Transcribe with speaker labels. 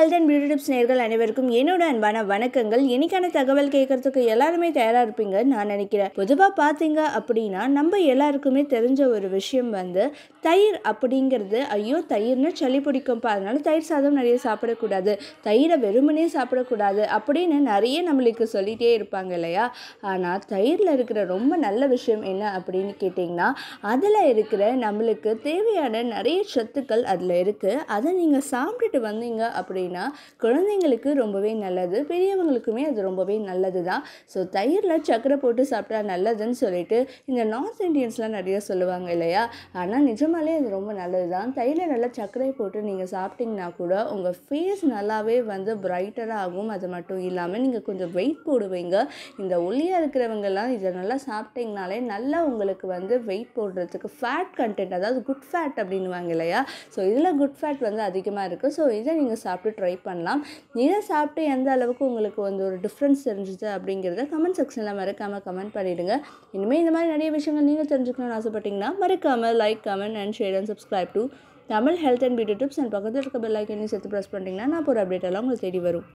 Speaker 1: health and beauty tips நேர்கள் அனைவருக்கும் என்னோட அன்பான வணக்கங்கள் இன்னைக்கான தகவல் கேட்கறதுக்கு எல்லாருமே தயாராக இருப்பீங்க நான் நினைக்கிறேன் பொதுவாக பார்த்தீங்க அப்படின்னா நம்ம எல்லாருக்குமே தெரிஞ்ச ஒரு விஷயம் வந்து தயிர் அப்படிங்கிறது ஐயோ தயிர்னு சளி பிடிக்கும்ப்பா அதனால தயிர் சாதம் நிறைய சாப்பிடக்கூடாது தயிரை வெறுமனே சாப்பிடக்கூடாது அப்படின்னு நிறைய நம்மளுக்கு சொல்லிகிட்டே இருப்பாங்க இல்லையா ஆனால் தயிரில் இருக்கிற ரொம்ப நல்ல விஷயம் என்ன அப்படின்னு கேட்டிங்கன்னா அதில் இருக்கிற நம்மளுக்கு தேவையான நிறைய சத்துக்கள் அதில் இருக்குது அதை நீங்கள் சாப்பிட்டுட்டு வந்தீங்க அப்படின்னா குழந்தைங்களுக்கு ரொம்பவே நல்லது பெரியவங்களுக்குமே அது ரொம்பவே நல்லது தான் ஸோ தயிரில் சர்க்கரை போட்டு சாப்பிட்டா நல்லதுன்னு சொல்லிட்டு இந்த நார்த் இந்தியன்ஸ்லாம் நிறைய சொல்லுவாங்க இல்லையா ஆனால் நிஜமாலே அது ரொம்ப நல்லது தான் தயிரில் நல்லா சர்க்கரை போட்டு நீங்கள் சாப்பிட்டீங்கன்னா கூட உங்கள் ஃபேஸ் நல்லாவே வந்து பிரைட்டராக ஆகும் அது மட்டும் இல்லாமல் நீங்கள் கொஞ்சம் வெயிட் போடுவீங்க இந்த ஒல்லியாக இருக்கிறவங்கெல்லாம் இதை நல்லா சாப்பிட்டீங்கனாலே நல்லா உங்களுக்கு வந்து வெயிட் போடுறதுக்கு ஃபேட் கண்டென்ட் அதாவது குட் ஃபேட் அப்படின்னுவாங்க இல்லையா ஸோ இதில் குட் ஃபேட் வந்து அதிகமாக இருக்குது ஸோ இதை நீங்கள் சாப்பிட்டு ட்ரை பண்ணலாம் இதை சாப்பிட்டு எந்த அளவுக்கு உங்களுக்கு வந்து ஒரு டிஃப்ரென்ஸ் தெரிஞ்சுது அப்படிங்கிறத கமெண்ட் செக்ஷனில் மறக்காமல் கமெண்ட் பண்ணிவிடுங்க இனிமேல் இந்த மாதிரி நிறைய விஷயங்கள் நீங்கள் தெரிஞ்சுக்கணும்னு ஆசைப்பட்டீங்கன்னா மறக்காமல் like comment and share and subscribe to Tamil health and beauty tips and பக்கத்தில் இருக்க பெல் ஐக்கனையும் சேர்த்து ப்ரெஸ் பண்ணிட்டீங்கன்னா நான் ஒரு அப்டேட் எல்லாம் உங்களுக்கு தேடி வரும்